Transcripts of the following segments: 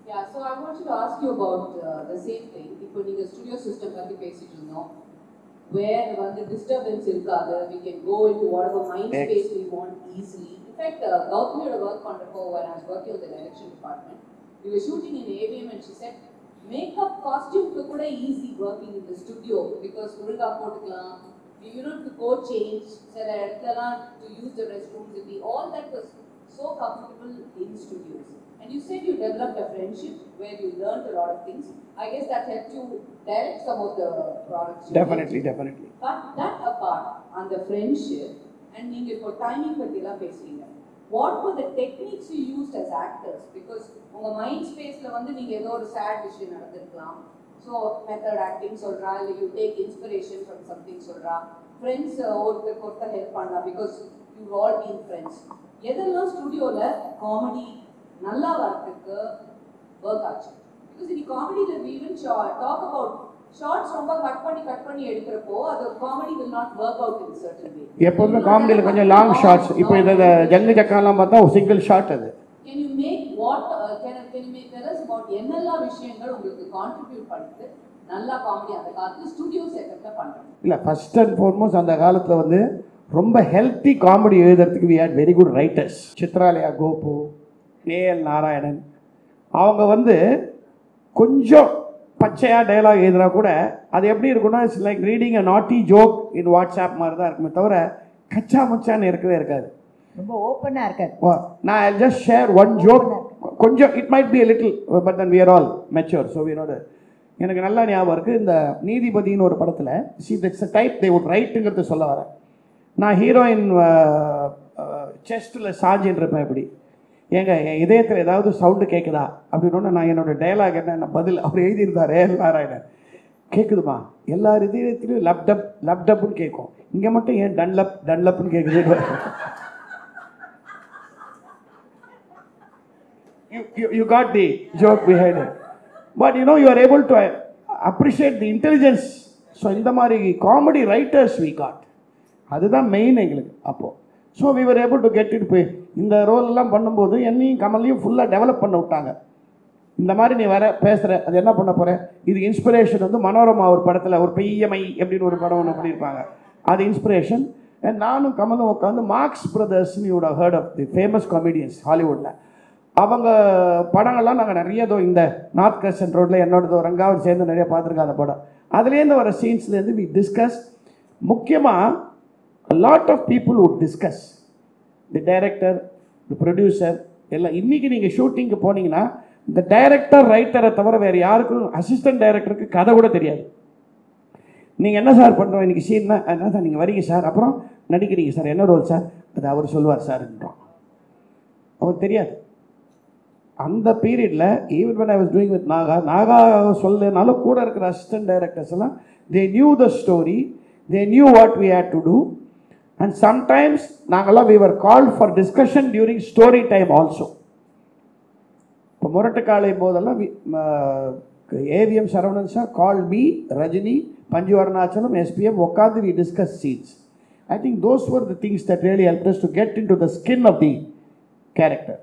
Yeah, so I wanted to ask you about uh, the same thing. இப்போ நீங்க studio system பத்தி பேசிட்டு இருந்தோம் where வந்து disturbance இருக்காது we can go into whatever mind Ex- space we want easily. In fact, uh, கௌதமியோட work பண்றப்போ when I was working with the direction department, we were shooting in AVM and she said makeup costume கூட easy working in the studio because ஒழுங்கா போட்டுக்கலாம் you don't have to go change சில இடத்துலலாம் to use the restrooms it be all that was so comfortable in studios. And you said you developed a friendship where you learned a lot of things. I guess that helped you direct some of the products. you definitely did. Definitely But that apart, on the friendship, and நீங்க இப்போ timing பத்திலாம் பேசுறீங்க what were the techniques you used as actors because உங்க mind ஸ்பேஸ்ல வந்து நீங்க ஏதோ ஒரு சேட் விஷயம் நடந்திருக்கலாம் ஸோ மெத்தட் ஆக்டிங் சொல்றா இல்லை you take inspiration from something சொல்றா ஃப்ரெண்ட்ஸ் ஒருத்தருக்கு ஒருத்தர் ஹெல்ப் பண்ணலாம் because you all been friends எதெல்லாம் ஸ்டுடியோல காமெடி நல்லா வரதுக்கு ஒர்க் ஆச்சு பிகாஸ் இன்னைக்கு காமெடியில் ஈவன் டாக் அபவுட் ஷார்ட்ஸ் ரொம்ப கட் பண்ணி கட் பண்ணி எடுக்கிறப்போ அது comedy will not work out in certain way எப்போதுமே காமெடியில் கொஞ்சம் லாங் ஷார்ட்ஸ் இப்போ இந்த ஜங்கு ஜக்காலாம் பார்த்தா சிங்கிள் ஷார்ட் அது can you make what can can you make there about என்னெல்லாம் விஷயங்கள் உங்களுக்கு கான்ட்ரிபியூட் பண்ணிட்டு நல்லா காமெடி அந்த காலத்துல ஸ்டுடியோ செட்டப்ல பண்றாங்க இல்லை ஃபர்ஸ்ட் அண்ட் ஃபார்மோஸ்ட் அந்த காலத்தில் வந்து ரொம்ப ஹெல்த்தி காமெடி எழுதுறதுக்கு we had very good writers Chitralaya Gopu A L Narayanan அவங்க வந்து கொஞ்சம் பச்சையாக டைலாக் எழுதுனா கூட அது எப்படி இருக்கும்னா இட்ஸ் லைக் ரீடிங் அ நாட்டி ஜோக் இன் வாட்ஸ்அப் மாதிரி தான் இருக்குமே தவிர கச்சா முச்சான்னு இருக்கவே இருக்காது ரொம்ப ஓப்பனாக இருக்காது ஓ, நான் I just share one joke கொஞ்சம் it might be little but then we're all mature so வியரோட எனக்கு நல்லா ஞாபகம் இருக்குது இந்த நீதிபதின்னு ஒரு படத்தில் see that's type they would ரைட்டுங்கிறது சொல்ல வரேன் நான் ஹீரோயின் செஸ்ட்டில் சாஞ்சின்னு இருப்பேன் இப்படி ஏங்க என் இதயத்தில் ஏதாவது சவுண்டு கேட்குதா அப்படின்னு நான் என்னோட டயலாக் என்ன என்ன பதில் அவர் எழுதியிருந்தார் ஏ நாராயணன் கேட்குதுமா எல்லா இதயத்திலையும் லப்டப் லப்டப்னு கேட்கும் இங்கே மட்டும் ஏன் டன்லப் டன்லப்னு கேட்குது you, you, you got the joke behind it. But you know, you are able to uh, appreciate the intelligence. So இந்த மாதிரி காமெடி ரைட்டர்ஸ் வி காட் அதுதான் மெயின் எங்களுக்கு அப்போது so we were able to get it போய் இந்த role எல்லாம் பண்ணும்போது என்னையும் கமலையும் ஃபுல்லாக டெவலப் பண்ண விட்டாங்க இந்த மாதிரி நீ வர பேசுகிற அது என்ன பண்ண போகிற இது இன்ஸ்பிரேஷன் வந்து மனோரமா ஒரு படத்தில் ஒரு பெய்யமை அப்படின்னு ஒரு படம் ஒன்று பண்ணியிருப்பாங்க அது இன்ஸ்பிரேஷன் நானும் கமலும் உட்காந்து மார்க்ஸ் பிரதர்ஸ்னு யூட heart of the famous comedians ஹாலிவுட்டில் அவங்க படங்கள்லாம் நாங்கள் நிறைய இதோ இந்த நார்த் கிரசன் ரோட்டில் என்னோடதோ ரங்காவும் சேர்ந்து நிறைய பார்த்துருக்கோம் அந்த படம் அதுலேருந்து வர சீன்ஸ்லேருந்து வி டிஸ்கஸ் முக்கியமாக lot of people would discuss the director the producer எல்லாம் இன்றைக்கி நீங்கள் ஷூட்டிங்க்கு போனீங்கன்னா இந்த டைரக்டர் ரைட்டரை தவிர வேறு யாருக்கும் அசிஸ்டன்ட் டைரக்டருக்கு கதை கூட தெரியாது நீங்கள் என்ன சார் பண்ணுறோம் இன்றைக்கி சீன்னா என்ன சார் நீங்கள் வரீங்க சார் அப்புறம் நடிக்கிறீங்க சார் என்ன ரோல் சார் அது அவர் சொல்லுவார் சார்ன்றோம் அவர் தெரியாது அந்த பீரியடில் even when I was doing with Naga Naga சொல்லனாலும் கூட இருக்கிற அசிஸ்டன்ட் டைரக்டர்ஸ் எல்லாம் they knew the story they knew what we had to do and sometimes நாங்கள்லாம் we were called for discussion during story time also இப்போ முரட்டுக்காலை போதெல்லாம் AVM Saravanan sir call me Rajini Panchu Arunachalam SPM உட்காந்து we discuss scenes I think those were the things that really help us to get into the skin of the character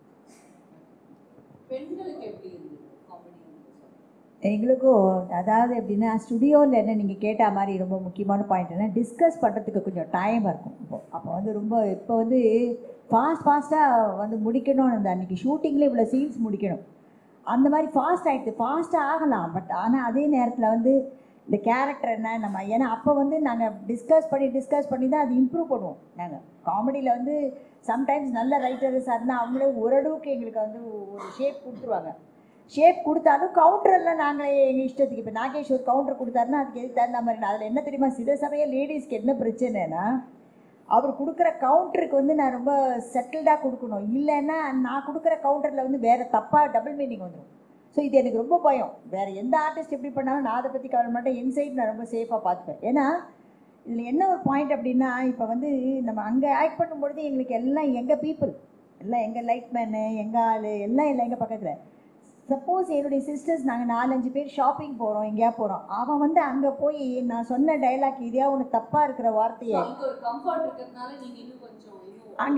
பெண்களுக்கு எப்படி இருந்தது comedy எங்களுக்கும் அதாவது எப்படின்னா ஸ்டுடியோவில் என்ன நீங்கள் கேட்ட மாதிரி ரொம்ப முக்கியமான பாயிண்ட் என்ன டிஸ்கஸ் பண்ணுறதுக்கு கொஞ்சம் டைம் இருக்கும் இப்போ அப்போ வந்து ரொம்ப இப்போ வந்து ஃபாஸ்ட் ஃபாஸ்ட்டாக வந்து முடிக்கணும் அந்த அன்றைக்கி ஷூட்டிங்கில் இவ்வளோ சீன்ஸ் முடிக்கணும் அந்த மாதிரி ஃபாஸ்ட் ஆகிடுது ஃபாஸ்ட்டாக ஆகலாம் பட் ஆனால் அதே நேரத்தில் வந்து இந்த கேரக்டர் என்ன நம்ம ஏன்னா அப்போ வந்து நாங்கள் டிஸ்கஸ் பண்ணி டிஸ்கஸ் பண்ணி தான் அது இம்ப்ரூவ் பண்ணுவோம் நாங்கள் காமெடியில் வந்து சம்டைம்ஸ் நல்ல ரைட்டர்ஸாக இருந்தால் அவங்களே ஓரளவுக்கு எங்களுக்கு வந்து ஒரு ஷேப் கொடுத்துருவாங்க ஷேப் கொடுத்தாலும் கவுண்டரெல்லாம் நாங்களே எங்கள் இஷ்டத்துக்கு இப்போ நாகேஷ் ஒரு கவுண்டர் கொடுத்தாருன்னா அதுக்கு எது தகுந்த மாதிரி அதில் என்ன தெரியுமா சில சமயம் லேடிஸ்க்கு என்ன பிரச்சனைனா அவர் கொடுக்குற கவுண்டருக்கு வந்து நான் ரொம்ப செட்டில்டாக கொடுக்கணும் இல்லைன்னா நான் கொடுக்குற கவுண்டரில் வந்து வேறு தப்பாக டபுள் மீனிங் வந்துடும் ஸோ இது எனக்கு ரொம்ப பயம் வேறு எந்த ஆர்டிஸ்ட் எப்படி பண்ணாலும் நான் அதை பற்றி கவலை மாட்டேன் இன்சைட் நான் ரொம்ப சேஃபாக பார்த்துப்பேன் ஏன்னா இதில் என்ன ஒரு பாயிண்ட் அப்படின்னா இப்போ வந்து நம்ம அங்கே ஆக்ட் பண்ணும்பொழுது எங்களுக்கு எல்லாம் எங்கள் பீப்புள் எல்லாம் எங்கள் லைட்மேனு எங்கள் ஆள் எல்லாம் இல்லை எங்கள் பக்கத்தில் சப்போஸ் என்னுடைய சிஸ்டர்ஸ் நாங்கள் நாலஞ்சு பேர் ஷாப்பிங் போகிறோம் எங்கேயா போகிறோம் அவன் வந்து அங்கே போய் நான் சொன்ன டைலாக் இதையா ஒன்று தப்பாக இருக்கிற வார்த்தையை அங்க ஒரு கம்ஃபர்ட் இருக்கிறதுனால நீங்க இன்னும் கொஞ்சம் இன்னும் அங்கே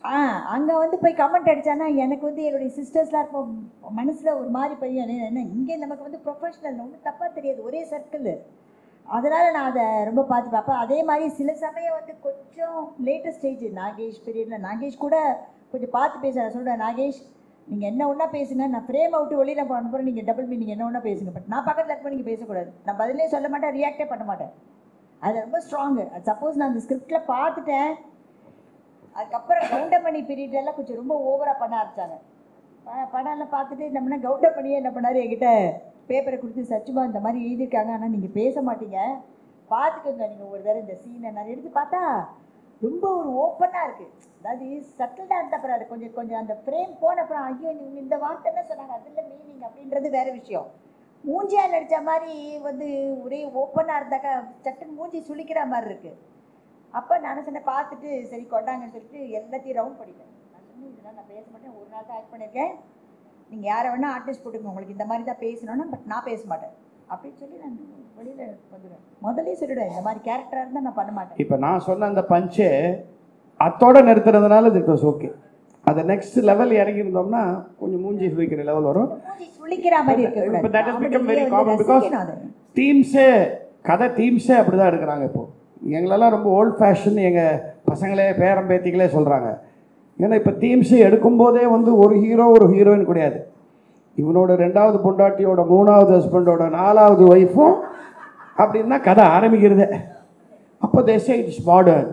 ஆ அங்கே வந்து போய் கமெண்ட் அடித்தானா எனக்கு வந்து என்னுடைய சிஸ்டர்ஸ்லாம் இருக்கும் மனசில் ஒரு மாதிரி பையன் என்ன இங்கே நமக்கு வந்து ப்ரொஃபஷனல் ஒன்றும் தப்பாக தெரியாது ஒரே சர்க்கிள் அதனால் நான் அதை ரொம்ப பார்த்து பார்ப்பேன் அதே மாதிரி சில சமயம் வந்து கொஞ்சம் லேட்டஸ்ட் ஸ்டேஜ் நாகேஷ் பீரியடில் நாகேஷ் கூட கொஞ்சம் பார்த்து பேச நான் சொல்கிறேன் நாகேஷ் நீங்கள் என்ன ஒன்றா பேசுங்க நான் ஃப்ரேமை விட்டு வெளியில் போன போகிறேன் நீங்கள் டபுள் மீனிங் என்ன ஒன்றா பேசுங்க பட் நான் பக்கத்தில் இருக்கும்போது நீங்கள் பேசக்கூடாது நான் பதிலே சொல்ல மாட்டேன் ரியாக்டே பண்ண மாட்டேன் அது ரொம்ப ஸ்ட்ராங்கு அது சப்போஸ் நான் அந்த ஸ்கிரிப்டில் பார்த்துட்டேன் அதுக்கப்புறம் கவுண்டமணி பீரியட்லாம் கொஞ்சம் ரொம்ப ஓவராக பண்ண ஆரம்பிச்சாங்க ப- படம்லாம் பார்த்துட்டு நம்மனா கவுண்டமணியே என்ன பண்ணார் என்கிட்ட பேப்பரை கொடுத்து சச்சுமா இந்த மாதிரி எழுதியிருக்காங்க ஆனால் நீங்கள் பேச மாட்டீங்க பார்த்துக்கோங்க நீங்கள் ஒரு தடவை இந்த சீனை நான் எடுத்து பார்த்தா ரொம்ப ஒரு ஓப்பனாக இருக்குது அதாவது சட்டில்டாக இருந்த அப்புறம் அது கொஞ்சம் கொஞ்சம் அந்த ஃப்ரேம் போன அப்புறம் ஐயோ நீங்க இந்த வார்த்தை என்ன சொன்னாங்க அதில் மீனிங் அப்படின்றது வேற விஷயம் மூஞ்சியா நடித்த மாதிரி வந்து ஒரே ஓப்பனாக இருந்தாக்கா சட்டுன்னு மூஞ்சி சுளிக்கிற மாதிரி இருக்குது அப்போ நான் சொன்னேன் பார்த்துட்டு சரி கொண்டாங்கன்னு சொல்லிட்டு எல்லாத்தையும் ரவுண்ட் பண்ணிட்டேன் நான் சொன்னேன் இதெல்லாம் நான் பேச மாட்டேன் ஒரு நாள் தான் ஆக்ட் பண்ணியிருக்கேன் நீங்கள் யாரை வேணால் ஆர்டிஸ்ட் போட்டுக்கோங்க உங்களுக்கு இந்த மாதிரி தான் பேசணும்னா பட் நான் பேச மாட்டேன் அப்படின்னு சொல்லி நான் வெளியில் வந்துடுவேன் முதல்லயே சொல்லிடுவேன் இந்த மாதிரி கேரக்டராக இருந்தால் நான் பண்ண மாட்டேன் இப்போ நான் சொன்ன அந்த பஞ்சே அத்தோட நிறுத்துறதுனால இட் வாஸ் ஓகே அது நெக்ஸ்ட் லெவல் இறங்கி இருந்தோம்னா கொஞ்சம் மூஞ்சி சுழிக்கிற லெவல் வரும் மூஞ்சி சுளிக்கிற மாதிரி இப்போ that has become very இருக்கக்கூடாது common because ரசிக்கணும் அதை டீம்ஸே கதை டீம்ஸே அப்படி தான் எடுக்கிறாங்க இப்போ எங்களெல்லாம் ரொம்ப ஓல்ட் ஃபேஷன் எங்கள் பசங்களே பேரம் பேத்திகளே சொல்கிறாங்க ஏன்னா இப்போ டீம்ஸே எடுக்கும்போதே வந்து ஒரு ஹீரோ ஒரு ஹீரோயின் கிடையாது இவனோட ரெண்டாவது பொண்டாட்டியோட மூணாவது ஹஸ்பண்டோட நாலாவது ஒய்ஃபும் அப்படின்னா கதை ஆரம்பிக்கிறதே அப்போ தேசே இட்ஸ் மாடர்ன்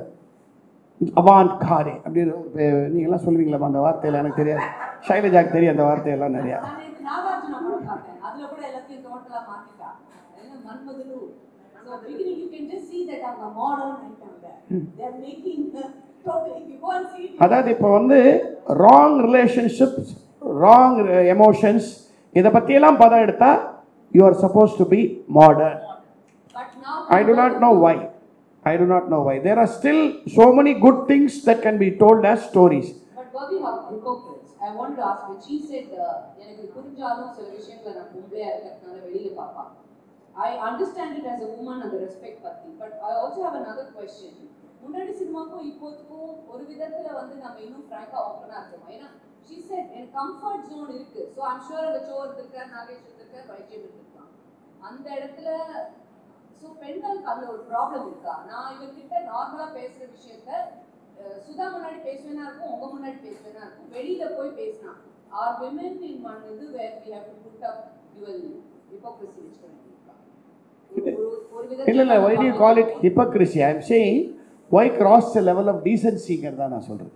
அவான் காரே அப்படின்னு ஒரு பே- நீங்களாம் சொல்லுவீங்களா அந்த வார்த்தையில எனக்கு தெரியாது ஷைலஜாக்கு தெரியும் அந்த வார்த்தையெல்லாம் நிறையா நான் நேத்து நாகார்ஜுனா படம் பார்த்தேன். அதுல கூட எல்லாத்தையும் total ஆ மாத்திட்டா. என்ன மன்மதனு. So beginning you can just see that அவங்க modern ஆயிட்டாங்க. They are making totally, you go and see it. அதாவது இப்போ வந்து ராங் ரிலேஷன்ஷிப்ஸ் ராங் எமோஷன்ஸ் இதை பற்றியெல்லாம் பதம் எடுத்தால் you are suppose to be modern But now I do not know why I do not know why there are still so many good things that can be told as stories But Bobby have hypocrites. I want to ask you, she said, uh, எனக்கு புரிஞ்சாலும் சில விஷயங்களை நான் பொம்பளையா இருக்கிறதுனால வெளியில பார்ப்பா. I understand it as a woman அந்த respect பத்தி. But I also have another question. முன்னாடி சினிமாக்கும் இப்போதுக்கும் ஒரு விதத்துல வந்து நம்ம இன்னும் ஃப்ராங்கா ஓப்பனா இருக்கோம். ஏன்னா she said எனக்கு கம்ஃபர்ட் ஜோன் இருக்கு. So I'm sure அங்க சோர் இருக்கார், நாகேஷ் இருக்கார், வைஜயம் இருக்கான். அந்த இடத்துல ஸோ பெண்களுக்கு அதுல ஒரு ப்ராப்ளம் இருக்கா நான் இவர்கிட்ட நார்மலா பேசுற விஷயத்த அஹ், சுதா முன்னாடி பேசுவேனா இருக்கும் உங்க முன்னாடி பேசுவேனா இருக்கும் வெளியில போய் பேசினா ஆர் விமன் இன் ஒன் இது where we have to put up dual hypocrisy வச்சுக்க வேண்டியிருக்கா ஒரு- ஒரு விதத்துல இல்லை இல்லை why do you call it hypocrisy I am saying why cross the level of டீசன்சிங்கிறதா நான் சொல்கிறது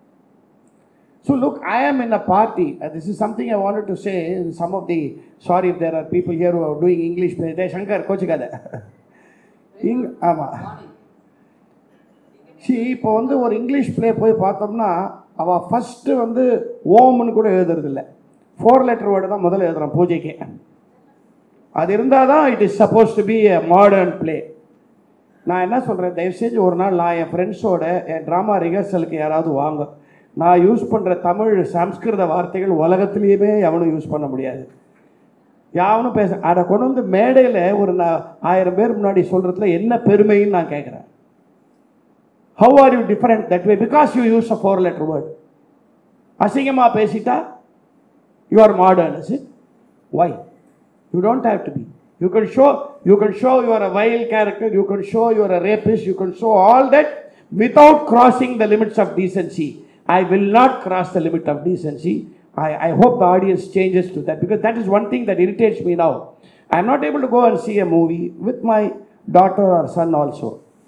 So look, I am in a party. Uh, this is something I wanted to say. Some of the, sorry if there are people here who are doing English play. They Shankar, கோச்சிக்காத இங் ஆமாம் C இப்போ வந்து ஒரு English play போய் பார்த்தோம்னா அவள் first வந்து ஓம்னு கூட எழுதுறதில்ல ஃபோர் லெட்டர் வேர்டு தான் முதல்ல எழுதுறான் பூஜைக்கு அது இருந்தால் தான் it is suppose to be a modern play நான் என்ன சொல்கிறேன் தயவுசெஞ்சு ஒரு நாள் நான் என் ஃப்ரெண்ட்ஸோட என் ட்ராமா ரிஹர்சலுக்கு யாராவது வாங்க நான் யூஸ் பண்ணுற தமிழ் சம்ஸ்கிருத வார்த்தைகள் உலகத்துலேயுமே எவனும் யூஸ் பண்ண முடியாது யாவனும் பேச அதை கொண்டு வந்து மேடையில் ஒரு நான் ஆயிரம் பேர் முன்னாடி சொல்கிறதுல என்ன பெருமைன்னு நான் கேட்குறேன் how are you different that way because you use a four letter word அசிங்கமாக பேசிட்டா you are modern is it why you don't have to be you can show you can show your a wild character you can show your a rapist you can show all that without crossing the limits of decency. I will not cross the limit of decency. I, I hope the audience changes to that because that is one thing that irritates me now. I am not able to go and see a movie with my daughter or son also.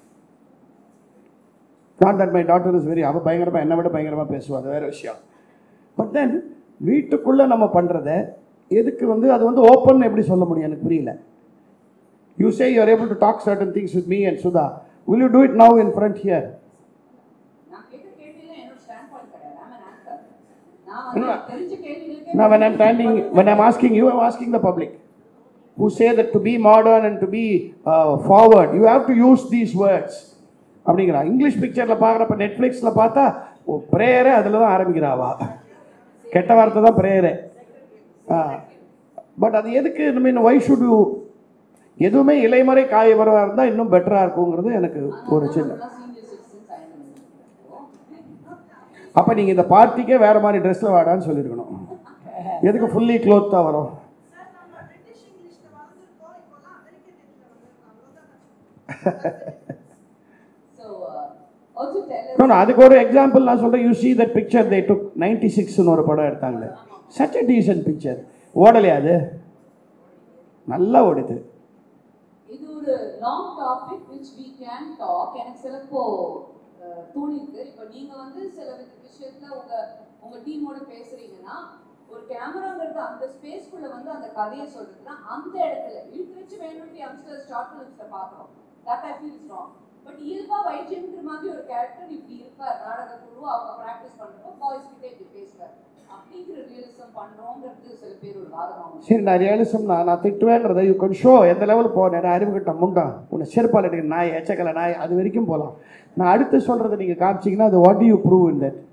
Not that my daughter is very அவ பயங்கரமா என்னை விட பயங்கரமா பேசுவா அது வேற விஷயம் but then வீட்டுக்குள்ள நம்ம பண்றத எதுக்கு வந்து அது வந்து ஓப்பன் எப்படி சொல்ல முடியும் எனக்கு புரியல you say you are able to talk certain things with me and Sudha will you do it now in front here நான் கேட்ட கேள்வியில என்னோட ஸ்டாண்ட் பாயிண்ட் கிடையாது I'm an actor. நான் வந்து தெரிஞ்ச கேள்விகளுக்கே Now, when I'm standing, when I'm asking you, I'm asking the public who say that to be modern and to be uh, forward, you have to use these words. அப்படிங்கிறா English பிக்சரில் பார்க்குறப்ப நெட்ஃப்ளிக்ஸில் பார்த்தா ஓ ப்ரேயரே அதில் தான் ஆரம்பிக்கிறாவா கெட்ட வார்த்தை தான் ப்ரேயரே ஆ பட் அது எதுக்கு மீன் ஒய் ஷுட் யூ எதுவுமே இலைமறை காயவரவாக இருந்தால் இன்னும் பெட்டராக இருக்குங்கிறது எனக்கு ஒரு சின்ன சீனியர் சிட்டிசன்ஸ் ஆயிட்டு அப்போ நீங்கள் இந்த பார்ட்டிக்கே வேறு மாதிரி ட்ரெஸ்ஸில் வாடான்னு சொல்லியிருக்கணும் எதுக்கு ஃபுல்லி க்ளோத் தான் வரும் சார் நம்ம பிரிட்டிஷ் இங்கிலீஷ்ல வளர்ந்துருக்கோம் இப்போலாம் அமெரிக்கன் இங்கிலீஷ்ல வந்திருக்கோம் அவ்வளோதான் So, uh, also tell us. No, no, அதுக்கு ஒரு எக்ஸாம்பிள் நான் சொல்கிறேன் you see that picture they took ninety சிக்ஸ்னு ஒரு படம் எடுத்தாங்களே such a decent picture ஓடலையா அது நல்லா ஓடுது இது ஒரு long topic which we can talk எனக்கு சிலப்போ அஹ், தோணிருக்கு இப்போ நீங்க வந்து சில வி- விஷயத்துல உங்க உங்க டீமோட பேசுறீங்கன்னா ஒரு கேமராங்கிறது அந்த ஸ்பேஸ்க்குள்ள வந்து அந்த கதையை சொல்றதுன்னா அந்த இடத்துல இழுத்து வச்சு வேணும்னு யங்ஸ்டர்ஸ் ஷார்ட் ஃபிலிம்ஸ்ல பாக்குறோம் that I feel strong but இயல்பா வைஜெயந்திர மாதிரி ஒரு கேரக்டர் இப்படி இருப்பார் நாடக குழு அவங்க ப்ராக்டிஸ் பண்றப்போ பாய்ஸ் கிட்டே இப்படி பேசுவார் அப்படிங்கிற ரியலிசம் பண்றோங்கிறது சில பேர் ஒரு வாதமாக சரி நான் ரியலிசம் நான் நான் திட்டுவேங்கிறத யூ கொன் ஷோ எந்த லெவல் போனேன் அறிவுகிட்ட முண்டா உன்னை செருப்பால் எடுக்க நாய் எச்சக்கலை நாய் அது வரைக்கும் போகலாம் நான் அடுத்து சொல்கிறத நீங்கள் காமிச்சிங்கன்னா அது what you prove in that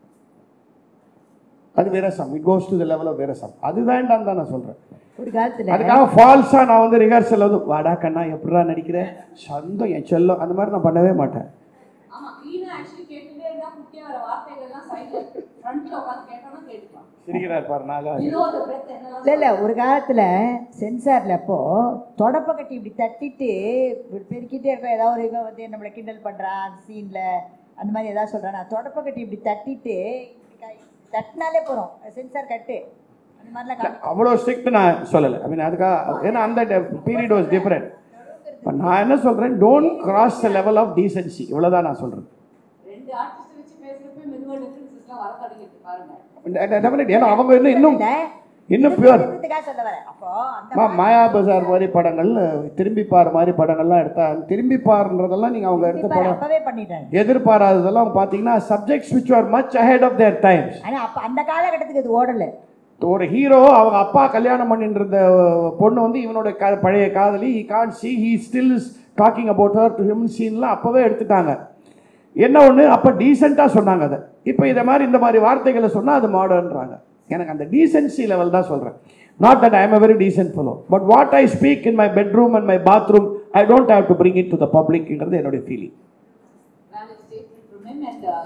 அது விரசம் it goes to the level of விரசம் அதுதான்டான்னு தான் நான் சொல்கிறேன் ஒரு காலத்தில் அதுக்காக ஃபால்ஸாக நான் வந்து ரிஹர்சல் வந்து வாடா கண்ணா எப்படிடா நடிக்கிறேன் சொந்தம் என் செல்லம் அந்த மாதிரி நான் பண்ணவே மாட்டேன் ஆமா க்ளீனா ஆக்சுவலி கேட்டுட்டே இருந்தா குட்டியா வர வார்த்தைகள் எல்லாம் சைடுல ஃப்ரண்ட்ல உட்கார்ந்து கேட்டோம்னா கேட்டுக்கலாம் சிரிக்கிறார் பாரு நாகா பிலோ த பிரெத் என்னலாம் இல்லை இல்லை ஒரு காலத்தில் சென்சாரில் அப்போ தொடப்ப கட்டி இப்படி தட்டிட்டு இப்படி பெருக்கிட்டே இருப்பேன் ஏதாவது ஒரு இவன் வந்து நம்மளை கிண்டல் பண்ணுறான் அந்த சீனில் அந்த மாதிரி ஏதாவது சொல்கிறான் நான் தொடப்ப கட்டி இப்படி தட்டிட்டு இப்படி கை தட்டினாலே போகிறோம் சென்சார் கட்டு அந்த மாதிரிலாம் காமி அவ்வளோ ஸ்ட்ரிக்ட் நான் சொல்லலை ஐ மீன் அதுக்காக ஏன்னா அந்த பீரியட் வாஸ் டிஃப்ரெண்ட் இப்போ நான் என்ன சொல்கிறேன் don't cross the level of decency இவ்வளோதான் நான் சொல்கிறேன் ரெண்டு ஆர்டிஸ்ட் வச்சு பேசுறப்ப மெதுவா டிஃபரன்சஸ் எல்லாம் வர தொடங்கிட்டு பாருங்க டெஃபினெட் ஏன்னா அவங்க இன்னும் இன்னும் இன்னும் பியூர் இதுக்காக சொல்ல வரேன் அப்போ அந்த மா மாயா பஜார் மாதிரி படங்கள் திரும்பி பார் மாதிரி படங்கள்லாம் எடுத்தா திரும்பி பார்ன்றதெல்லாம் நீங்கள் அவங்க எடுத்த மாதிரி படம் அப்பவே பண்ணிட்டாங்க எதிர்பாராததெல்லாம் பார்த்தீங்கன்னா subjects which are much ahead of their times ஆனால் அப்போ அந்த காலகட்டத்துக்கு இது ஓடலை ஒரு ஹீரோ அவங்க அப்பா கல்யாணம் பண்ணிட்டு இருந்த பொண்ணு வந்து இவனோட க பழைய காதலி he can see he still is talking about her to him சீன்லாம் அப்போவே எடுத்துட்டாங்க என்ன ஒன்று அப்போ டீசெண்டாக சொன்னாங்க அதை இப்போ இதை மாதிரி இந்த மாதிரி வார்த்தைகளை சொன்னால் அது மாடர்ன்றாங்க எனக்கு அந்த டீசென்சி லெவல் தான் சொல்கிறேன் not that I am a very decent fellow but what I speak in my bedroom and my bathroom I don't have to bring it to the publicங்கிறது என்னுடைய feeling valid statement from him and uh,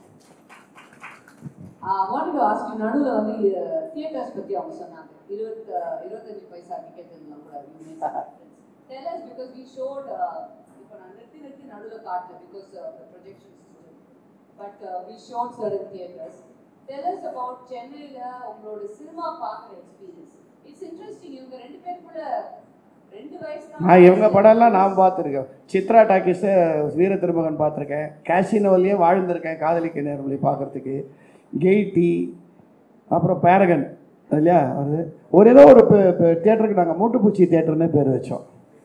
uh, wanted to ask you நடுவுல வந்து theatres பத்தி அவங்க சொன்னாங்க இருபத்தி இருபத்தஞ்சு பைசா ticket இருந்தா கூட you made some reference. tell us because we showed uh, இப்போ நான் நிறுத்தி நிறுத்தி நடுவுல காட்டல because of the projection system but uh, we showed certain theaters tell us about சென்னையில உங்களோட சினிமா பார்க்குற எக்ஸ்பீரியன்ஸ் இட்ஸ் இன்ட்ரெஸ்டிங் இவங்க ரெண்டு பேருக்குள்ள ரெண்டு வயசு தான் நான் இவங்க படம்லாம் நான் பார்த்துருக்கேன் சித்ரா டாக்கீஸை வீர திருமகன் பார்த்துருக்கேன் கேசினோவிலேயே வாழ்ந்திருக்கேன் காதலிக்க நேர்மொழி பார்க்குறதுக்கு கெய்டி அப்புறம் பேரகன் அது இல்லையா அது ஒரு ஏதோ ஒரு தியேட்டருக்கு நாங்கள் மூட்டுப்பூச்சி தியேட்டர்னு பேர் வச்சோம்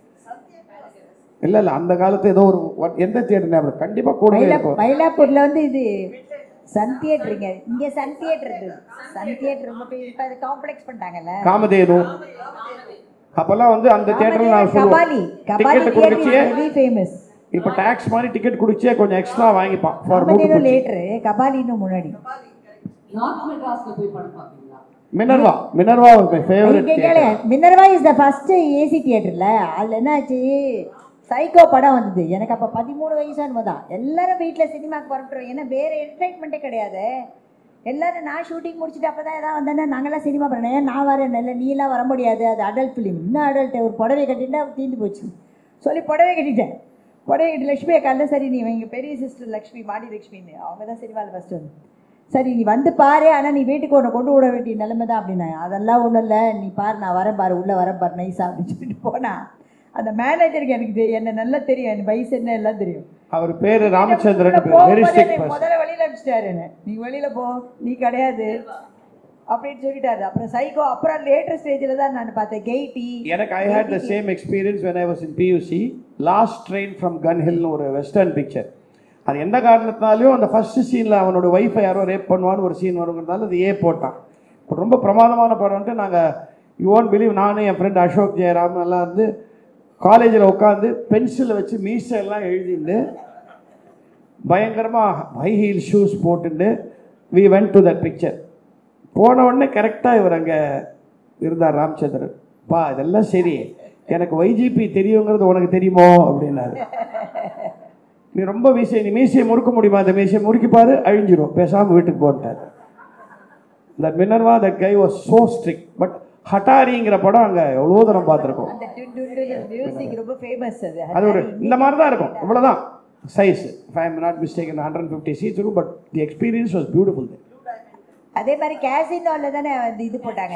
இல்லை இல்லை அந்த காலத்து ஏதோ ஒரு one- எந்த தியேட்டர் ஞாபகம் கண்டிப்பாக கூட மயிலா இருக்கும் மயிலாப்பூர்ல வந்து இது சன் தியேட்டருங்க இங்க சன் தியேட்டர் இருக்கு சன் தியேட்டர் ரொம்ப பெரிய இப்போ அது காம்ப்ளெக்ஸ் பண்ணிட்டாங்கல்ல காமதேனு அப்போல்லாம் வந்து அந்த தியேட்டரில் நான் சொல்லுவேன் கபாலி கபாலி டிக்கெட் தியேட்டர் கொடுத்துச்சே வெரி ஃபேமஸ் இப்போ டேக்ஸ் மாதிரி டிக்கெட் குடிச்சே கொஞ்சம் எக்ஸ்ட்ரா வாங்கிப்பான் ஃபார் கபாலினும் மூட்டுப்பூச்சி லேட்டரு கபாலினும் முன்னாடி நார்த் மெட்ராஸ்ல போய் படம் பார்ப்பீங்களா Minerva Minerva was my favourite இங்க கேளு Minerva is the first AC தியேட்டர்ல அதுல என்னாச்சு சைக்கோ படம் வந்தது எனக்கு அப்போ பதிமூணு வயசு என்னமோ தான் எல்லாரும் வீட்டில் சினிமாக்கு புறப்பட்டுரும் ஏன்னா வேறு என்டர்டைன்மெண்ட்டே கிடையாது எல்லாரும் நான் ஷூட்டிங் முடிச்சுட்டு அப்போ தான் ஏதாவது வந்தேன்னா நாங்களாம் சினிமா பண்ணேன் ஏன் நான் வரேன் இல்லை நீலாம் வர முடியாது அது அடல்ட் ஃபிலிம் இன்னும் அடல்ட் ஒரு புடவை கட்டிட்டா தீர்ந்து போச்சு சொல்லி புடவை கட்டிட்டேன் புடவை கட்டி லக்ஷ்மி அக்கால சரி நீ எங்கள் பெரிய சிஸ்டர் லக்ஷ்மி மாடி லக்ஷ்மின்னு அவங்க தான் சினிமாவில் ஃபஸ்ட்டு வந்து சரி நீ வந்து பாரு ஆனால் நீ வீட்டுக்கு உன்னை கொண்டு விட வேண்டிய நிலைமை தான் அப்படின்னாங்க அதெல்லாம் ஒன்றும் இல்லை நீ பாரு நான் வரேன் பாரு உள்ளே வரேன் பாரு நைஸா அப்படின்னு சொல்லிட்டு போனா அந்த மேனேஜருக்கு எனக்கு தெ- என்ன நல்லா தெரியும் என் வயசு என்ன எல்லாம் தெரியும் அவர் பேரு ராமச்சந்திரன் பேர் வெரி போகும்போதே ஸ்ட்ரிக்ட் என்னை பர்சன் முதல்ல வெளியில அனுப்பிச்சிட்டாரு என்ன நீ வெளியில போ நீ கிடையாது அப்படின்னு சொல்லிட்டாரு அப்புறம் சைக்கோ அப்புறம் லேட்டர் ஸ்டேஜில் தான் நான் பார்த்தேன் கெய்டி எனக்கு I had the same experience when I was in PUC last train from Gun ஹில்னு ஒரு வெஸ்டர்ன் பிக்சர் அது எந்த காரணத்தினாலையும் அந்த ஃபர்ஸ்ட் சீனில் அவனோட ஒய்ஃபை யாரோ ரேப் பண்ணுவான்னு ஒரு சீன் வருங்கிறதால அது ஏ போட்டான் இப்போ ரொம்ப பிரமாதமான படம்ட்டு நாங்கள் யூ ஓன்ட் பிலீவ் நானும் என் ஃப்ரெண்ட் அசோக் ஜெயராம் எல்லாம் வந்து காலேஜில் உட்காந்து பென்சிலை வச்சு மீசை எல்லாம் எழுதிட்டு பயங்கரமாக ஹை ஹீல் ஷூஸ் போட்டுட்டு we went to that picture போன உடனே கரெக்டாக இவர் அங்கே இருந்தார் ராமச்சந்திரன் பா இதெல்லாம் சரி எனக்கு வைஜிபி தெரியுங்கிறது உனக்கு தெரியுமோ அப்படின்னாரு நீ ரொம்ப மீசை நீ மீசையை முறுக்க முடியுமா அந்த மீசையை முறுக்கிப்பாரு அழிஞ்சிரும் பேசாமல் வீட்டுக்கு போட்டார் that Minerva that guy was so strict but ஹட்டாரிங்கிற படம் அங்கே எவ்வளோ தூரம் பார்த்துருக்கோம் அந்த மியூசிக் ரொம்ப ஃபேமஸ் அது அது ஒரு இந்த மாதிரி தான் இருக்கும் இவ்வளோதான் size if I am not mistaken hundred fifty seats இருக்கும் but the experience was beautiful அதே மாதிரி கேசினோவில் தானே வந்து இது போட்டாங்க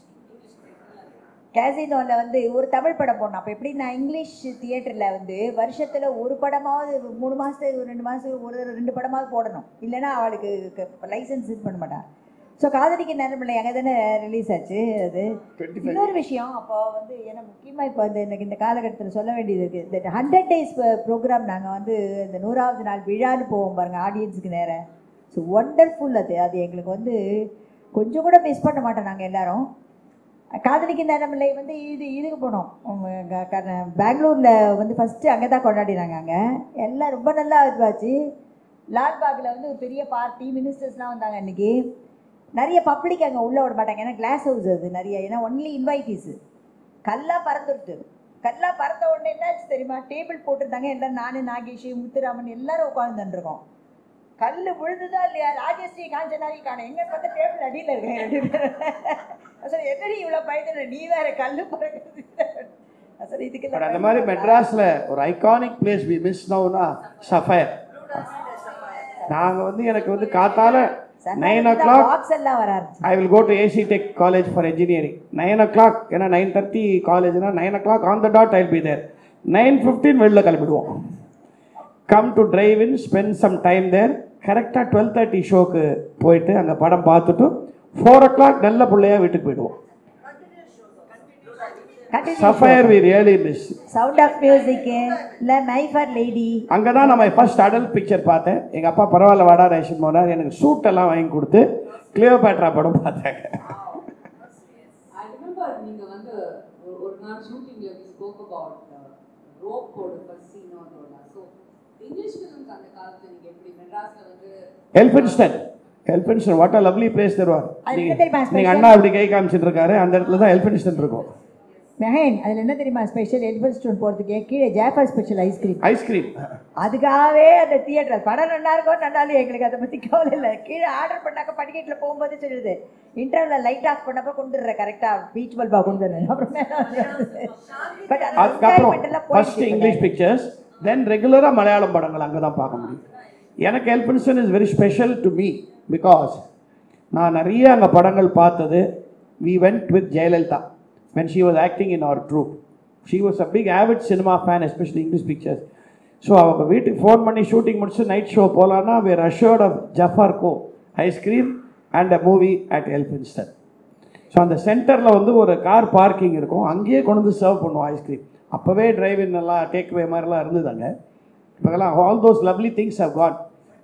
கேசினோவில் வந்து ஒரு தமிழ் படம் போடணும் அப்போ எப்படின்னா இங்கிலீஷ் தியேட்டரில் வந்து வருஷத்தில் ஒரு படமாவது மூணு மாதத்துக்கு ஒரு ரெண்டு மாதத்துக்கு ஒரு ரெண்டு படமாவது போடணும் இல்லைன்னா அவளுக்கு லைசன்ஸ் இது பண்ண மாட்டான் ஸோ காதலிக்க நேரமில்லை அங்கே தானே ரிலீஸ் ஆச்சு அது இன்னொரு விஷயம் அப்போ வந்து ஏன்னா முக்கியமாக இப்போ வந்து எனக்கு இந்த காலகட்டத்தில் சொல்ல வேண்டியது இருக்குது இந்த ஹண்ட்ரட் டேஸ் ப்ரோக்ராம் நாங்கள் வந்து இந்த நூறாவது நாள் விழான்னு போவோம் பாருங்கள் ஆடியன்ஸுக்கு நேரம் ஸோ ஒண்டர்ஃபுல் அது அது எங்களுக்கு வந்து கொஞ்சம் கூட மிஸ் பண்ண மாட்டோம் நாங்கள் எல்லாரும் காதலிக்க நேரமில்லை வந்து இது இதுக்கு போனோம் உம், க- க- பெங்களூரில் வந்து ஃபஸ்ட்டு அங்கே தான் கொண்டாடினாங்க அங்கே எல்லாம் ரொம்ப நல்லா இதுவாச்சு லால்பாகில் வந்து ஒரு பெரிய பார்ட்டி மினிஸ்டர்ஸ்லாம் வந்தாங்க அன்றைக்கி நிறைய பப்ளிக் அங்கே உள்ளே விட மாட்டாங்க ஏன்னா கிளாஸ் ஹவுஸ் அது நிறைய ஏன்னா ஒன்லி இன்வைட்டீஸு கல்லா பறந்துருட்டு கல்லா பறந்த உடனே என்னாச்சு தெரியுமா டேபிள் போட்டிருந்தாங்க எல்லாம் நானு நாகேஷ் முத்துராமன் எல்லாரும் உட்காந்துருக்கோம் கல் விழுதுதா இல்லையா ராஜஸ்ரீ காஞ்சனாரி காணும் எங்க பார்த்தா டேபிள் அடியில் இருக்கேன் ரெண்டு பேரும் சார் என்னடி இவ்வளோ பயந்துற நீ வேற கல் பறக்குது சார் இதுக்கு பட் அந்த மாதிரி மெட்ராஸில் ஒரு ஐகானிக் பிளேஸ் வி மிஸ் நவுனா சஃபயர் நாங்கள் வந்து எனக்கு வந்து காத்தால நைன் ஓ கிளாக் பாக்ஸ் எல்லாம் வர ஆரம்பிச்சு I will go to AC Tech college for engineering nine o'clock ஏன்னா நைன் தேர்ட்டி காலேஜ்னா nine o'clock on the dot I be there nine fifteen வெளில கிளம்பிடுவோம் come to drive in spend some time there கரெக்டாக twelve thirty ஷோக்கு போயிட்டு அங்கே படம் பார்த்துட்டு ஃபோர் ஓ கிளாக் நல்ல பிள்ளையா வீட்டுக்கு போயிடுவோம் Sapphire we really miss sound of மியூசிக்கு இல்லை மை ஃபார் லேடி அங்கே தான் நம்ம ஃபர்ஸ்ட் அடல்ட் பிக்சர் பார்த்தேன் எங்கள் அப்பா பரவாயில்ல வாடா ரேஷன் போனார் எனக்கு சூட் எல்லாம் வாங்கி கொடுத்து கிளியோபேட்ரா படம் பார்த்தாங்க ஐ ரிமெம்பர் நீங்க வந்து ஒரு- ஒரு நாள் ஷூட்டிங்ல வி ஸ்போக் அபவுட் ரோப்போட ஃபர்ஸ்ட் சீன் அதோட ஸோ இங்கிலீஷ் ஃபிலிம்ஸ் அந்த காலத்துல நீங்க எப்படி மெட்ராஸ்ல வந்து Elphinstone Elphinstone what a lovely place தருவார் அது நீங்க என்ன தெரியுமா நீங்க அண்ணா அப்படி கை காமிச்சிட்டு இருக்காரு அந்த இடத்துல தான் எல்பின்ஸ்டன் இருக்கும் மெஹேன் அதில் என்ன தெரியுமா ஸ்பெஷல் எலிஃபன்ட் ஸ்டோன் போகிறதுக்கே கீழே ஜாஃபர் ஸ்பெஷல் ஐஸ்கிரீம் ஐஸ்கிரீம் அதுக்காகவே அந்த தியேட்டர் படம் நல்லா இருக்கும் நல்லாலும் எங்களுக்கு அதை பற்றி கவலை இல்லை கீழே ஆர்டர் பண்ணாக்க படிக்கட்டில் போகும்போது சொல்லுது இன்டர்வலில் லைட் ஆஃப் பண்ணப்போ கொண்டுடுறேன் கரெக்டாக பீச் பல்பா கொண்டுடுறேன் அப்புறமே பட் அந்த அதுக்கப்புறம் enjoyment எல்லாம் ஃபர்ஸ்ட் போயிடுச்சு இங்கிலீஷ் பிக்சர்ஸ் தென் ரெகுலராக மலையாளம் படங்கள் அங்கே தான் பார்க்க முடியும் எனக்கு Elphinstone is very special to me because நான் நிறைய அங்கே படங்கள் பார்த்தது we went with Jayalalithaa when she was acting in our troupe she was a big avid cinema fan especially english pictures so அவங்க வீட்டுக்கு ஃபோன் பண்ணி ஷூட்டிங் முடிச்சு நைட் ஷோ போகலான்னா where assured of Jaffar go ice cream and a movie at Elphinstone so அந்த சென்டரில் வந்து ஒரு car parking இருக்கும் அங்கேயே கொண்டு வந்து சர்வ் பண்ணுவோம் ஐஸ்கிரீம் அப்போவே டிரைவிங் எல்லாம் டேக் வே மாதிரிலாம் இருந்ததுங்க இப்போலாம் all those lovely things how God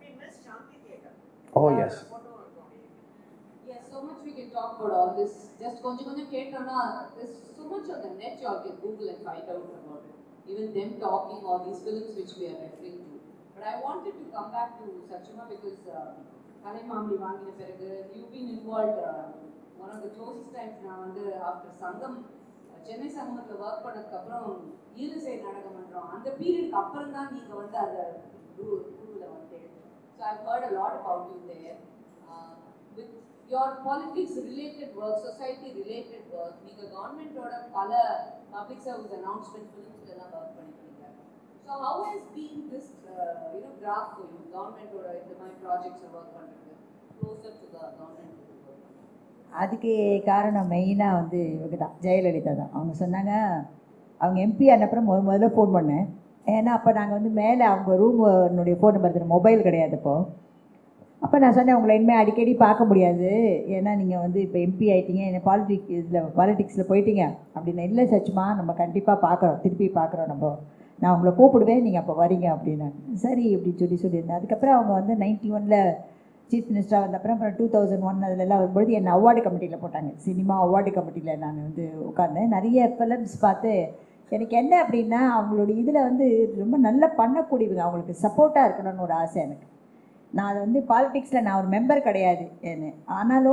oh yes Yes, so much we can talk about all this. Just கொஞ்சம் கொஞ்சம் கேட்டோம்னா there's so much on the net you all can Google and find out about it. Even them talking all these films which we are referring to. But I wanted to come back to Sachima because uh, Kalaimamani வாங்கின பிறகு you've been involved uh, one of the closest times நான் வந்து after சங்கம் சென்னை சங்கமத்தில் work பண்ணதுக்கு அப்புறம் ஈரசை நாடகம் பண்றோம் அந்த பீரியடுக்கு அப்புறம் தான் நீங்க வந்து அந்த குருவில் வந்து so I heard a lot about you there with your politics related work society related work நீங்க கவர்மெண்டோட பல பப்ளிக் சர்வீஸ் அனௌன்ஸ்மெண்ட் ஃபிலிம்ஸ்ல எல்லாம் ஒர்க் பண்ணிருக்கீங்க so how has been this you know graph for you கவர்மெண்டோட இந்த மாதிரி ப்ராஜெக்ட்ஸ் ஒர்க் பண்றது closer to the government அதுக்கு காரணம் மெயினாக வந்து இவங்க தான் ஜெயலலிதா தான் அவங்க சொன்னாங்க அவங்க எம்பி அனுப்புறம் முத முதல்ல ஃபோன் பண்ணேன் ஏன்னா அப்போ நாங்கள் வந்து மேலே அவங்க ரூமுடைய ஃபோன் நம்பர் மொபைல் கிடையாது இப்போ அப்போ நான் சொன்னேன் உங்களை இனிமேல் அடிக்கடி பார்க்க முடியாது ஏன்னா நீங்கள் வந்து இப்போ எம்பி ஆயிட்டீங்க என்ன பாலிடிக் இதில் பாலிடிக்ஸில் போயிட்டீங்க அப்படின்னு இல்லை சச்சுமா நம்ம கண்டிப்பாக பார்க்குறோம் திருப்பி பார்க்குறோம் நம்ம நான் உங்களை கூப்பிடுவேன் நீங்கள் அப்போ வரீங்க அப்படின்னாங்க சரி அப்படின்னு சொல்லி சொல்லியிருந்தேன் அதுக்கப்புறம் அவங்க வந்து நைன்ட்டி ஒனில் சீஃப் மினிஸ்டராக வந்த அப்புறம் அப்புறம் டூ தௌசண்ட் ஒன் அதிலெல்லாம் வரும்பொழுது என்னை அவார்டு கமிட்டியில் போட்டாங்க சினிமா அவார்டு கமிட்டியில் நான் வந்து உட்கார்ந்தேன் நிறைய ஃபிலிம்ஸ் பார்த்து எனக்கு என்ன அப்படின்னா அவங்களுடைய இதில் வந்து ரொம்ப நல்லா பண்ணக்கூடியவங்க அவங்களுக்கு சப்போர்ட்டாக இருக்கணும்னு ஒரு ஆசை எனக்கு நான் அது வந்து பாலிடிக்ஸில் நான் ஒரு மெம்பர் கிடையாது என்ன ஆனாலும்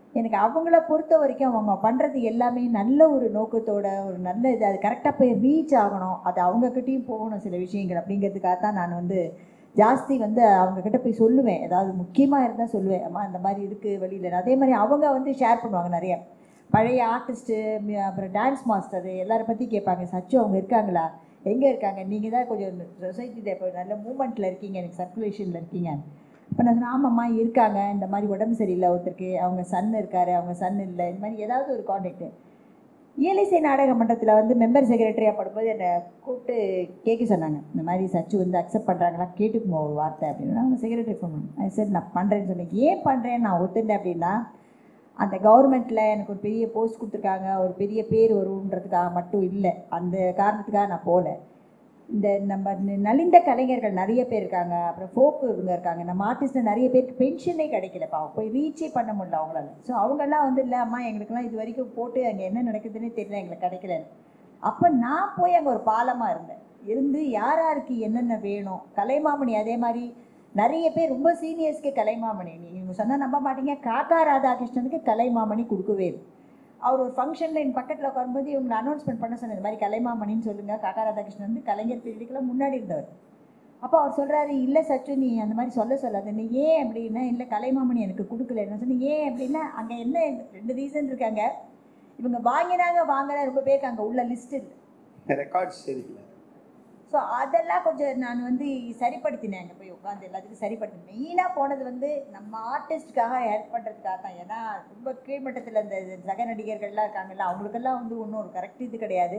எனக்கு அவங்கள பொறுத்த வரைக்கும் அவங்க பண்ணுறது எல்லாமே நல்ல ஒரு நோக்கத்தோட ஒரு நல்ல இது அது கரெக்டாக போய் ரீச் ஆகணும் அது அவங்கக்கிட்டேயும் போகணும் சில விஷயங்கள் அப்படிங்கிறதுக்காக தான் நான் வந்து ஜாஸ்தி வந்து அவங்கக்கிட்ட போய் சொல்லுவேன் ஏதாவது முக்கியமாக இருந்தால் சொல்லுவேன் அம்மா இந்த மாதிரி இருக்குது வெளியில் அதே மாதிரி அவங்க வந்து ஷேர் பண்ணுவாங்க நிறைய பழைய ஆர்டிஸ்ட்டு அப்புறம் டான்ஸ் மாஸ்டரு எல்லாரை பற்றி கேட்பாங்க சச்சு அவங்க இருக்காங்களா எங்கே இருக்காங்க நீங்கள் தான் கொஞ்சம் சொசைட்டியில் இப்போ நல்ல மூமெண்ட்டில் இருக்கீங்க எனக்கு சர்க்குலேஷனில் இருக்கீங்க இப்போ நான் சொன்னேன் ஆமாம்மா இருக்காங்க இந்த மாதிரி உடம்பு சரியில்லை ஒருத்தருக்கு அவங்க சன் இருக்காரு அவங்க சன் இல்லை இந்த மாதிரி ஏதாவது ஒரு காண்டாக்ட் இயலிசை நாடக மன்றத்தில் வந்து மெம்பர் செக்ரட்டரியாக படும்போது என்னை கூப்பிட்டு கேட்க சொன்னாங்க இந்த மாதிரி சச்சு வந்து அக்செப்ட் பண்ணுறாங்களா கேட்டுக்குமா ஒரு வார்த்தை அப்படின்னா அவங்க செக்ரட்டரி ஃபோன் பண்ணாங்க சரி நான் பண்ணுறேன்னு சொன்னேன் ஏன் பண்ணுறேன் நான் ஒத்துட்டேன் அப்படின்னா அந்த கவர்மெண்ட்டில் எனக்கு ஒரு பெரிய போஸ்ட் கொடுத்துருக்காங்க ஒரு பெரிய பேர் வருன்றதுக்காக மட்டும் இல்லை அந்த காரணத்துக்காக நான் போகல இந்த நம்ம ந- நலிந்த கலைஞர்கள் நிறைய பேர் இருக்காங்க அப்புறம் ஃபோக்கு இவங்க இருக்காங்க நம்ம ஆர்டிஸ்ட்டில் நிறைய பேருக்கு பென்ஷனே கிடைக்கல பாவம் போய் ரீச்சே பண்ண முடியல அவங்களால ஸோ அவங்கெல்லாம் வந்து இல்லை அம்மா எங்களுக்கெல்லாம் இது வரைக்கும் போட்டு அங்கே என்ன நடக்குதுன்னே தெரியல எங்களுக்கு கிடைக்கலன்னு அப்போ நான் போய் அங்கே ஒரு பாலமாக இருந்தேன் இருந்து யார் யாருக்கு என்னென்ன வேணும் கலைமாமணி அதே மாதிரி நிறைய பேர் ரொம்ப சீனியர்ஸ்க்கு கலைமாமணி நீங்கள் சொன்னால் நம்ப மாட்டீங்க காக்கா ராதாகிருஷ்ணனுக்கு கலைமாமணி கொடுக்கவே இல்லை அவர் ஒரு ஃபங்க்ஷனில் என் பக்கத்தில் உட்காரும்போது இவங்களை அனௌன்ஸ்மெண்ட் பண்ண சொன்னது இந்த மாதிரி கலைமாமணின்னு சொல்லுங்கள் காக்கா ராதாகிருஷ்ணன் வந்து கலைஞர் பீரியடுக்கெல்லாம் முன்னாடி இருந்தவர் அப்போ அவர் சொல்கிறாரு இல்லை சச்சு நீ அந்த மாதிரி சொல்ல சொல்லாத நீ ஏன் அப்படின்னா இல்லை கலைமாமணி எனக்கு கொடுக்கல என்ன சொன்னேன் ஏன் அப்படின்னா அங்கே என்ன ரெண்டு ரீசன் இருக்காங்க இவங்க வாங்கினாங்க வாங்கல ரொம்ப பேருக்கு அங்கே உள்ள லிஸ்ட் இல்லை ரெக்கார்ட்ஸ் சரியில்லை ஸோ அதெல்லாம் கொஞ்சம் நான் வந்து சரிப்படுத்தினேன் அங்கே போய் உட்காந்து எல்லாத்துக்கும் சரிப்படுத்தினேன் மெயினாக போனது வந்து நம்ம ஆர்டிஸ்ட்டுக்காக ஹெல்ப் பண்ணுறதுக்காக தான் ஏன்னா ரொம்ப கீழ்மட்டத்தில் இந்த சக நடிகர்கள்லாம் இருக்காங்கல்ல அவங்களுக்கெல்லாம் வந்து ஒன்றும் ஒரு கரெக்ட் இது கிடையாது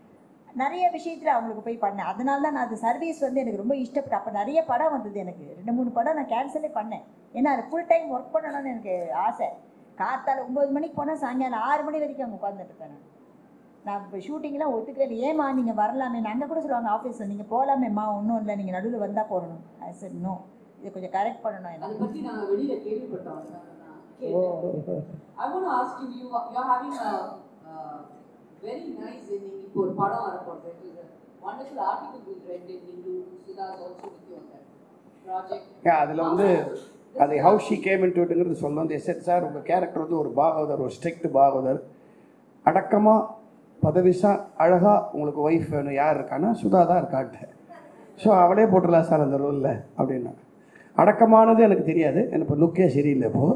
நிறைய விஷயத்தில் அவங்களுக்கு போய் பண்ணேன் அதனால தான் நான் அது சர்வீஸ் வந்து எனக்கு ரொம்ப இஷ்டப்பட்டேன் அப்போ நிறைய படம் வந்தது எனக்கு ரெண்டு மூணு படம் நான் கேன்சலே பண்ணேன் ஏன்னா அது ஃபுல் டைம் ஒர்க் பண்ணணும்னு எனக்கு ஆசை காத்தால ஒம்பது மணிக்கு போனால் சாயங்காலம் ஆறு மணி வரைக்கும் அங்கே உட்காந்துட்டு இருப்பேன் நான் நான் இப்போ ஷூட்டிங்லாம் ஒத்துக்கவே இல்லை ஏமா நீங்கள் வரலாமே நாங்கள் கூட சொல்லுவாங்க ஆஃபீஸில் நீங்கள் போகலாமேம்மா ஒன்றும் இல்லை நீங்கள் நடுவில் வந்தால் போடணும் சரி நோ இதை கொஞ்சம் கரெக்ட் பண்ணணும் அதை எனக்கு பத்தி நாங்க வெளியில கேள்விப்பட்டோம் அதனால நான் ஓ கேட்டேன். I want to ask you, you are, you are having a uh, very nice இன்னைக்கு இப்போ ஒரு படம் வரப்போகுது it is a wonderful article we read in Hindu Sudha is also with you on that project அதில் வந்து அது how she came in டுங்கிறது சொல்ல வந்து எஸ்எட் சார் உங்கள் கேரக்டர் வந்து ஒரு பாகவதர் ஒரு ஸ்ட்ரிக்ட் பாகவதர் அடக்கமாக பதவிசா அழகாக உங்களுக்கு ஒய்ஃப் வேணும் யார் இருக்கான்னா சுதா தான் இருக்கான்ட்டு ஸோ அவளே போட்டுடலாம் சார் அந்த ரோலில் அப்படின்னா அடக்கமானது எனக்கு தெரியாது எனக்கு இப்போ லுக்கே சரியில்லை இப்போ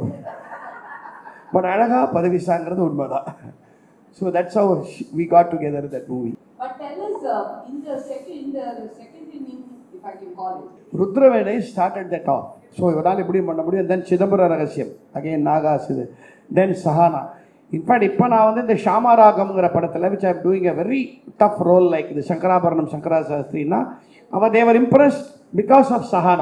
பட் அழகா பதவிசாங்கிறது உண்மைதான் so that's our we got together that movie but tell us uh, in the second in the second inning if I can call it ருத்ரவேடை ஸ்டார்டட் தட் ஆஃப் ஸோ இவரால் இப்படி பண்ண முடியும் தென் சிதம்பர ரகசியம் அகைன் நாகாஸ் இது தென் சஹானா இன்ஃபேக்ட் இப்போ நான் வந்து இந்த ஷாமாராகம்ங்கிற படத்தில் which I'm doing a very tough role like இது சங்கராபரணம் சங்கரா சாஸ்திரினா அவர் தேவர் impressed because of Sahana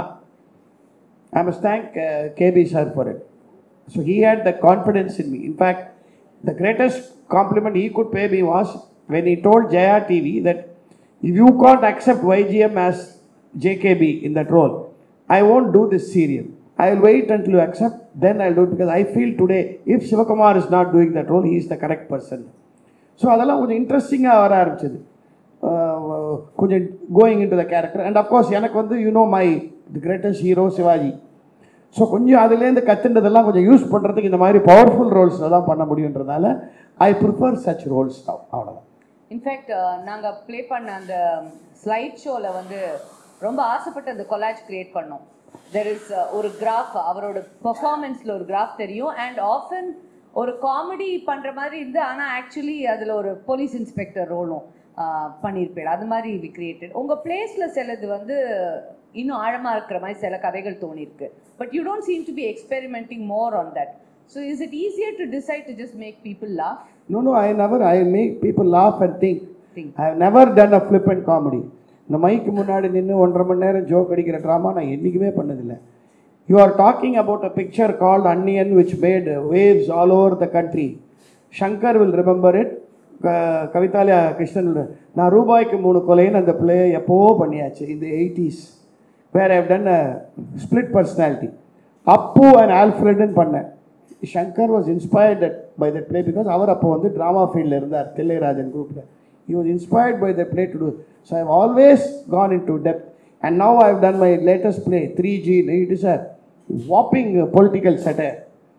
I must thank uh, KB sir for it. So he had the confidence in me. In fact, the greatest compliment he could pay me was when he told Jaya TV that if you can't accept YGM as JKB in that role, I won't do this serial. I'll wait until you accept, then I'll do it because I feel today if Shivakumar is not doing that role, he is the correct person. So அதெல்லாம் கொஞ்சம் இன்ட்ரெஸ்டிங்காக வர ஆரம்பிச்சது அஹ் கொஞ்சம் going into the character and of course எனக்கு வந்து you know my the greatest hero Sivaji so கொஞ்சம் அதுலேருந்து கற்றுன்றதெல்லாம் கொஞ்சம் யூஸ் பண்ணுறதுக்கு இந்த மாதிரி பவர்ஃபுல் ரோல்ஸில் தான் பண்ண முடியுன்றதுனால ஐ ப்ரிஃபர் சச் ரோல்ஸ் தான் அவ்வளோதான் இன்ஃபேக்ட் நாங்கள் ப்ளே பண்ண அந்த ஸ்லைட் ஷோவில் வந்து ரொம்ப ஆசைப்பட்டு அந்த கொலாஜ் கிரியேட் பண்ணோம் தெர் இஸ் ஒரு கிராஃப் அவரோட பெர்ஃபார்மன்ஸில் ஒரு கிராஃப் தெரியும் அண்ட் ஆஃபன் ஒரு காமெடி பண்ணுற மாதிரி இருந்து ஆனால் ஆக்சுவலி அதில் ஒரு போலீஸ் இன்ஸ்பெக்டர் ரோலும் பண்ணியிருப்பேன் அது மாதிரி வி கிரியேட்டட் உங்கள் பிளேஸில் சிலது வந்து இன்னும் ஆழமாக இருக்கிற மாதிரி சில கதைகள் தோணியிருக்கு but you don't seem to be experimenting more on that so is it easier to decide to just make people laugh No, no, I never, I make people laugh and think. Think. I have never done a flippant comedy. இந்த மைக்கு முன்னாடி நின்று ஒன்றரை மணி நேரம் joke அடிக்கிற drama நான் என்றைக்குமே பண்ணதில்லை you are talking about a picture called Anniyan which made waves all over the country Shankar will remember it Kavithalaya Krishnan நான் ரூபாய்க்கு மூணு கொலைன்னு அந்த பிளே எப்போவோ பண்ணியாச்சு இந்த eighties where have done a split personality Appu and ஆல்ஃப்ரெட்னு பண்ணேன் Shankar was inspired that by that play because அவர் அப்போ வந்து ட்ராமா ஃபீல்டில் இருந்தார் தில்லைராஜன் குரூப்பில் he was inspired by the play to do so i've always gone into depth and now i've done my latest play 3g it is a whopping uh, political satire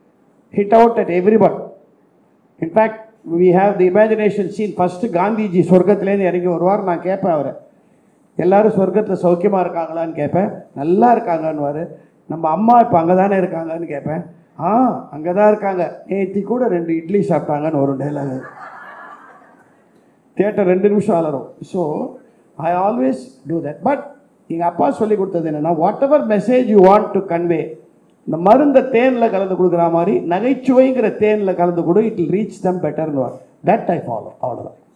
hit out at everyone. In fact, we have the imagination scene. First Gandhiji சொர்க்கத்துலேருந்து இறங்கி வருவார் நான் கேட்பேன் அவரை எல்லாரும் சொர்க்கத்தில் சௌக்கியமாக இருக்காங்களான்னு கேட்பேன் நல்லா இருக்காங்கன்னுவார் நம்ம அம்மா இப்போ அங்கே தானே இருக்காங்கன்னு கேட்பேன் ஆ அங்கே தான் இருக்காங்க நேத்தி கூட ரெண்டு இட்லி சாப்பிட்டாங்கன்னு ஒரு டைலாக் தியேட்டர் ரெண்டு நிமிஷம் அலரும் so I always do that but எங்கள் அப்பா சொல்லி கொடுத்தது என்னென்னா whatever message you want to convey இந்த மருந்தை தேனில் கலந்து கொடுக்குற மாதிரி நகைச்சுவைங்கிற தேனில் கலந்து கொடு இட் will ரீச் தம் பெட்டர்னு தட் ஐ ஃபாலோ அவ்வளோதான்